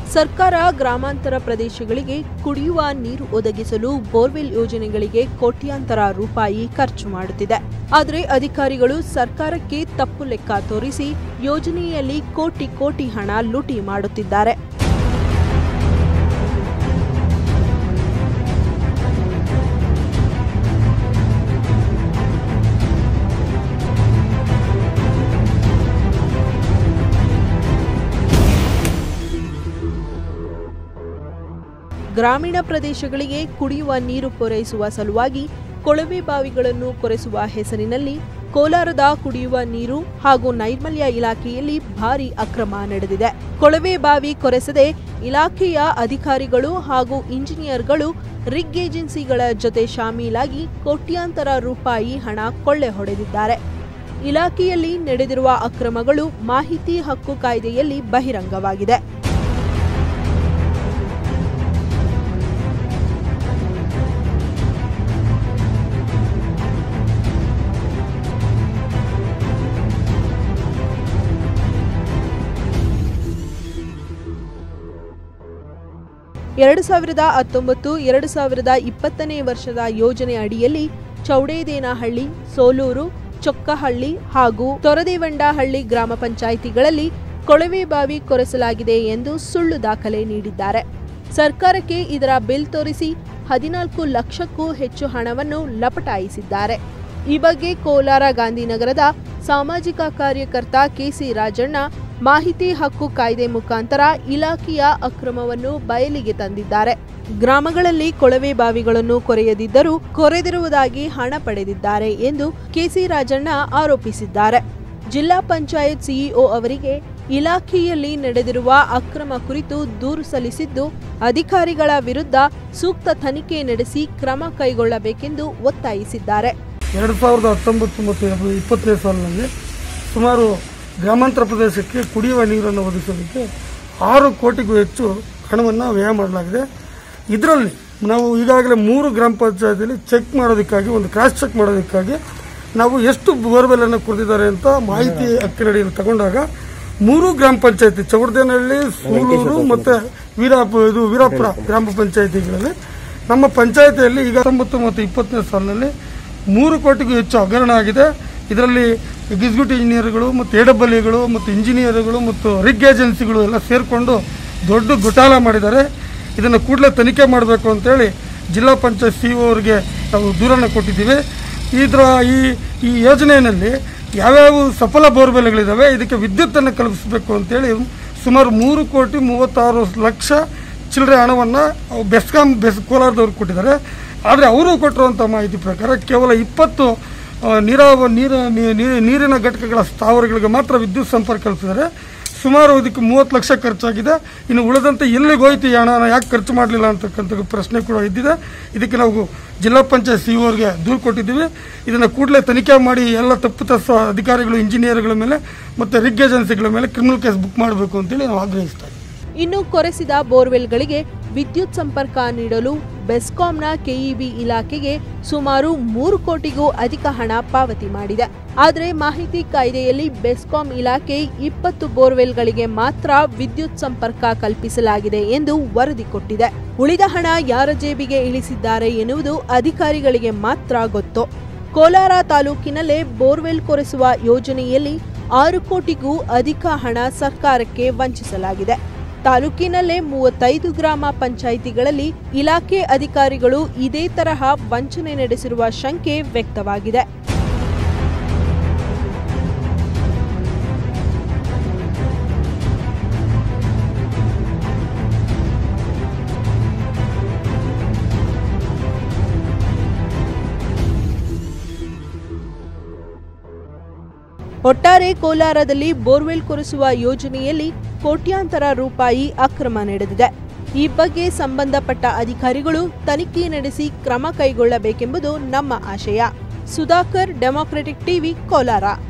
ಸರ್ಕಾರ ಗ್ರಾಮಾಂತರ ಪ್ರದೇಶಗಳಿಗೆ ಕುಡಿಯುವ ನೀರು ಒದಗಿಸಲು ಬೋರ್ವೆಲ್ ಯೋಜನೆಗಳಿಗೆ ಕೋಟ್ಯಾಂತರ ರೂಪಾಯಿ ಖರ್ಚು ಮಾಡುತ್ತಿದೆ ಆದರೆ ಅಧಿಕಾರಿಗಳು ಸರ್ಕಾರಕ್ಕೆ ತಪ್ಪು ಲೆಕ್ಕ ತೋರಿಸಿ ಯೋಜನೆಯಲ್ಲಿ ಕೋಟಿ ಕೋಟಿ ಹಣ ಲೂಟಿ ಮಾಡುತ್ತಿದ್ದಾರೆ ಗ್ರಾಮೀಣ ಪ್ರದೇಶಗಳಿಗೆ ಕುಡಿಯುವ ನೀರು ಪೂರೈಸುವ ಸಲುವಾಗಿ ಕೊಳವೆ ಬಾವಿಗಳನ್ನು ಕೊರೆಸುವ ಹೆಸರಿನಲ್ಲಿ ಕೋಲಾರದ ಕುಡಿಯುವ ನೀರು ಹಾಗೂ ನೈರ್ಮಲ್ಯ ಇಲಾಖೆಯಲ್ಲಿ ಭಾರಿ ಅಕ್ರಮ ನಡೆದಿದೆ ಕೊಳವೆ ಬಾವಿ ಕೊರೆಸದೆ ಇಲಾಖೆಯ ಅಧಿಕಾರಿಗಳು ಹಾಗೂ ಇಂಜಿನಿಯರ್ಗಳು ರಿಗ್ ಏಜೆನ್ಸಿಗಳ ಜೊತೆ ಶಾಮೀಲಾಗಿ ಕೋಟ್ಯಾಂತರ ರೂಪಾಯಿ ಹಣ ಕೊಳ್ಳೆ ಹೊಡೆದಿದ್ದಾರೆ ಇಲಾಖೆಯಲ್ಲಿ ನಡೆದಿರುವ ಅಕ್ರಮಗಳು ಮಾಹಿತಿ ಹಕ್ಕು ಕಾಯ್ದೆಯಲ್ಲಿ ಬಹಿರಂಗವಾಗಿದೆ ಎರಡು ಸಾವಿರದ ಹತ್ತೊಂಬತ್ತು ಎರಡು ಸಾವಿರದ ಇಪ್ಪತ್ತನೇ ವರ್ಷದ ಯೋಜನೆ ಅಡಿಯಲ್ಲಿ ಚೌಡೇದೇನಹಳ್ಳಿ ಸೋಲೂರು ಚೊಕ್ಕಹಳ್ಳಿ ಹಾಗೂ ತೊರದೇವಂಡಹಳ್ಳಿ ಗ್ರಾಮ ಪಂಚಾಯಿತಿಗಳಲ್ಲಿ ಕೊಳವೆ ಬಾವಿ ಕೊರೆಸಲಾಗಿದೆ ಎಂದು ಸುಳ್ಳು ದಾಖಲೆ ನೀಡಿದ್ದಾರೆ ಸರ್ಕಾರಕ್ಕೆ ಇದರ ಬಿಲ್ ತೋರಿಸಿ ಹದಿನಾಲ್ಕು ಲಕ್ಷಕ್ಕೂ ಹೆಚ್ಚು ಹಣವನ್ನು ಲಪಟಾಯಿಸಿದ್ದಾರೆ ಈ ಬಗ್ಗೆ ಕೋಲಾರ ಗಾಂಧಿನಗರದ ಸಾಮಾಜಿಕ ಕಾರ್ಯಕರ್ತ ಕೆಸಿ ರಾಜಣ್ಣ ಮಾಹಿತಿ ಹಕ್ಕು ಕಾಯ್ದೆ ಮುಖಾಂತರ ಇಲಾಖೆಯ ಅಕ್ರಮವನ್ನು ಬಯಲಿಗೆ ತಂದಿದ್ದಾರೆ ಗ್ರಾಮಗಳಲ್ಲಿ ಕೊಳವೆ ಬಾವಿಗಳನ್ನು ಕೊರೆಯದಿದ್ದರೂ ಕೊರೆದಿರುವುದಾಗಿ ಹಣ ಪಡೆದಿದ್ದಾರೆ ಎಂದು ಕೆಸಿ ರಾಜಣ್ಣ ಆರೋಪಿಸಿದ್ದಾರೆ ಜಿಲ್ಲಾ ಪಂಚಾಯತ್ ಸಿಇಒ ಅವರಿಗೆ ಇಲಾಖೆಯಲ್ಲಿ ನಡೆದಿರುವ ಅಕ್ರಮ ಕುರಿತು ದೂರು ಸಲ್ಲಿಸಿದ್ದು ಅಧಿಕಾರಿಗಳ ವಿರುದ್ಧ ಸೂಕ್ತ ತನಿಖೆ ನಡೆಸಿ ಕ್ರಮ ಕೈಗೊಳ್ಳಬೇಕೆಂದು ಒತ್ತಾಯಿಸಿದ್ದಾರೆ ಎರಡು ಸಾವಿರದ ಹತ್ತೊಂಬತ್ತು ಮತ್ತು ಇಪ್ಪತ್ತನೇ ಸಾಲಿನಲ್ಲಿ ಸುಮಾರು ಗ್ರಾಮಾಂತರ ಪ್ರದೇಶಕ್ಕೆ ಕುಡಿಯುವ ನೀರನ್ನು ಒದಗಿಸೋದಕ್ಕೆ ಆರು ಕೋಟಿಗೂ ಹೆಚ್ಚು ಹಣವನ್ನು ವ್ಯಯ ಮಾಡಲಾಗಿದೆ ಇದರಲ್ಲಿ ನಾವು ಈಗಾಗಲೇ ಮೂರು ಗ್ರಾಮ ಪಂಚಾಯತಿಯಲ್ಲಿ ಚೆಕ್ ಮಾಡೋದಕ್ಕಾಗಿ ಒಂದು ಕ್ರಾಸ್ ಚೆಕ್ ಮಾಡೋದಕ್ಕಾಗಿ ನಾವು ಎಷ್ಟು ಬೋರ್ವೆಲ್ ಕೊಡ್ತಿದ್ದಾರೆ ಅಂತ ಮಾಹಿತಿ ಹಕ್ಕಿನಡಿಯಲ್ಲಿ ತಗೊಂಡಾಗ ಮೂರು ಗ್ರಾಮ ಪಂಚಾಯತಿ ಚೌಡದೇನಹಳ್ಳಿ ಸೂಲೂರು ಮತ್ತೆ ವೀರಾಪ ಇದು ವೀರಾಪುರ ಗ್ರಾಮ ಪಂಚಾಯತಿಗಳಲ್ಲಿ ನಮ್ಮ ಪಂಚಾಯತಿಯಲ್ಲಿ ಈಗ ಹತ್ತೊಂಬತ್ತು ಮತ್ತು ಇಪ್ಪತ್ತನೇ ಸಾಲಿನಲ್ಲಿ ಮೂರು ಕೋಟಿಗೂ ಹೆಚ್ಚು ಹಗರಣ ಆಗಿದೆ ಇದರಲ್ಲಿ ಎಕ್ಸಿಕ್ಯೂಟಿವ್ ಇಂಜಿನಿಯರ್ಗಳು ಮತ್ತು ಎ ಡಬ್ಲ್ಯೂಗಳು ಮತ್ತು ಇಂಜಿನಿಯರ್ಗಳು ಮತ್ತು ರಿಗ್ ಏಜೆನ್ಸಿಗಳು ಎಲ್ಲ ಸೇರಿಕೊಂಡು ದೊಡ್ಡ ಘೋಟಾಲ ಮಾಡಿದ್ದಾರೆ ಇದನ್ನು ಕೂಡಲೇ ತನಿಖೆ ಮಾಡಬೇಕು ಅಂತೇಳಿ ಜಿಲ್ಲಾ ಪಂಚಾಯತ್ ಸಿ ಅವರಿಗೆ ನಾವು ದೂರನ್ನು ಕೊಟ್ಟಿದ್ದೀವಿ ಇದರ ಈ ಈ ಯೋಜನೆಯಲ್ಲಿ ಯಾವ್ಯಾವ ಸಫಲ ಬೋರ್ವೆಲ್ಗಳಿದ್ದಾವೆ ಇದಕ್ಕೆ ವಿದ್ಯುತ್ತನ್ನು ಕಲ್ಪಿಸಬೇಕು ಅಂತೇಳಿ ಸುಮಾರು ಮೂರು ಕೋಟಿ ಮೂವತ್ತಾರು ಲಕ್ಷ ಚಿಲ್ಲರೆ ಹಣವನ್ನು ಬೆಸ್ಕಾಂ ಬೆಸ್ ಕೋಲಾರದವ್ರು ಕೊಟ್ಟಿದ್ದಾರೆ ಆದರೆ ಅವರು ಕೊಟ್ಟಿರುವಂಥ ಮಾಹಿತಿ ಪ್ರಕಾರ ಕೇವಲ ಇಪ್ಪತ್ತು ಆ, ನೀರಾವ ನೀರ ನೀ- ನೀ- ನೀರಿನ ಘಟಕಗಳ ಸ್ಥಾವರಗಳಿಗೆ ಮಾತ್ರ ವಿದ್ಯುತ್ ಸಂಪರ್ಕ ಕಲ್ಪಿಸಿದ್ದಾರೆ ಸುಮಾರು ಇದಕ್ಕೆ ಮೂವತ್ತು ಲಕ್ಷ ಖರ್ಚಾಗಿದೆ ಇನ್ನು ಉಳಿದಂತೆ ಎಲ್ಲಿಗೆ ಹೋಯ್ತು ಈ ಹಣನ ಯಾಕೆ ಖರ್ಚು ಮಾಡಲಿಲ್ಲ ಅಂತಕ್ಕಂಥ ಪ್ರಶ್ನೆ ಕೂಡ ಇದ್ದಿದೆ ಇದಕ್ಕೆ ನಾವು ಜಿಲ್ಲಾ ಪಂಚಾಯತ್ ಸಿ ಅವ್ರಿಗೆ ದೂರು ಕೊಟ್ಟಿದ್ದೀವಿ ಇದನ್ನು ಕೂಡಲೇ ತನಿಖೆ ಮಾಡಿ ಎಲ್ಲ ತಪ್ಪಿತಸ್ಥ ಅಧಿಕಾರಿಗಳು ಇಂಜಿನಿಯರ್ಗಳ ಮೇಲೆ ಮತ್ತು ರಿಗ್ ಏಜೆನ್ಸಿಗಳ ಮೇಲೆ ಕ್ರಿಮಿನಲ್ ಕೇಸ್ ಬುಕ್ ಮಾಡಬೇಕು ಅಂತೇಳಿ ನಾವು ಆಗ್ರಹಿಸ್ತಾ ಇದ್ದೀವಿ ಇನ್ನು ಕೊರೆಸಿದ ಬೋರ್ವೆಲ್ಗಳಿಗೆ ವಿದ್ಯುತ್ ಸಂಪರ್ಕ ನೀಡಲು ಬೆಸ್ಕಾಂನ ಕೆಇಬಿ ಇಲಾಖೆಗೆ ಸುಮಾರು ಮೂರು ಕೋಟಿಗೂ ಅಧಿಕ ಹಣ ಪಾವತಿ ಮಾಡಿದೆ ಆದರೆ ಮಾಹಿತಿ ಕಾಯ್ದೆಯಲ್ಲಿ ಬೆಸ್ಕಾಂ ಇಲಾಖೆ ಇಪ್ಪತ್ತು ಬೋರ್ವೆಲ್ಗಳಿಗೆ ಮಾತ್ರ ವಿದ್ಯುತ್ ಸಂಪರ್ಕ ಕಲ್ಪಿಸಲಾಗಿದೆ ಎಂದು ವರದಿ ಕೊಟ್ಟಿದೆ ಉಳಿದ ಹಣ ಯಾರ ಜೇಬಿಗೆ ಇಳಿಸಿದ್ದಾರೆ ಎನ್ನುವುದು ಅಧಿಕಾರಿಗಳಿಗೆ ಮಾತ್ರ ಗೊತ್ತು ಕೋಲಾರ ತಾಲೂಕಿನಲ್ಲೇ ಬೋರ್ವೆಲ್ ಕೊರೆಸುವ ಯೋಜನೆಯಲ್ಲಿ ಆರು ಕೋಟಿಗೂ ಅಧಿಕ ಹಣ ಸರ್ಕಾರಕ್ಕೆ ವಂಚಿಸಲಾಗಿದೆ ತಾಲೂಕಿನಲ್ಲೇ ಮೂವತ್ತೈದು ಗ್ರಾಮ ಪಂಚಾಯಿತಿಗಳಲ್ಲಿ ಇಲಾಖೆ ಅಧಿಕಾರಿಗಳು ಇದೇ ತರಹ ವಂಚನೆ ನಡೆಸಿರುವ ಶಂಕೆ ವ್ಯಕ್ತವಾಗಿದೆ ಒಟ್ಟಾರೆ ಕೋಲಾರದಲ್ಲಿ ಬೋರ್ವೆಲ್ ಕೊರೆಸುವ ಯೋಜನೆಯಲ್ಲಿ ಕೋಟ್ಯಾಂತರ ರೂಪಾಯಿ ಅಕ್ರಮ ನಡೆದಿದೆ ಈ ಬಗ್ಗೆ ಸಂಬಂಧಪಟ್ಟ ಅಧಿಕಾರಿಗಳು ತನಿಖೆ ನಡೆಸಿ ಕ್ರಮ ಕೈಗೊಳ್ಳಬೇಕೆಂಬುದು ನಮ್ಮ ಆಶಯ ಸುಧಾಕರ್ ಡೆಮಾಕ್ರೆಟಿಕ್ ಟಿವಿ ಕೋಲಾರ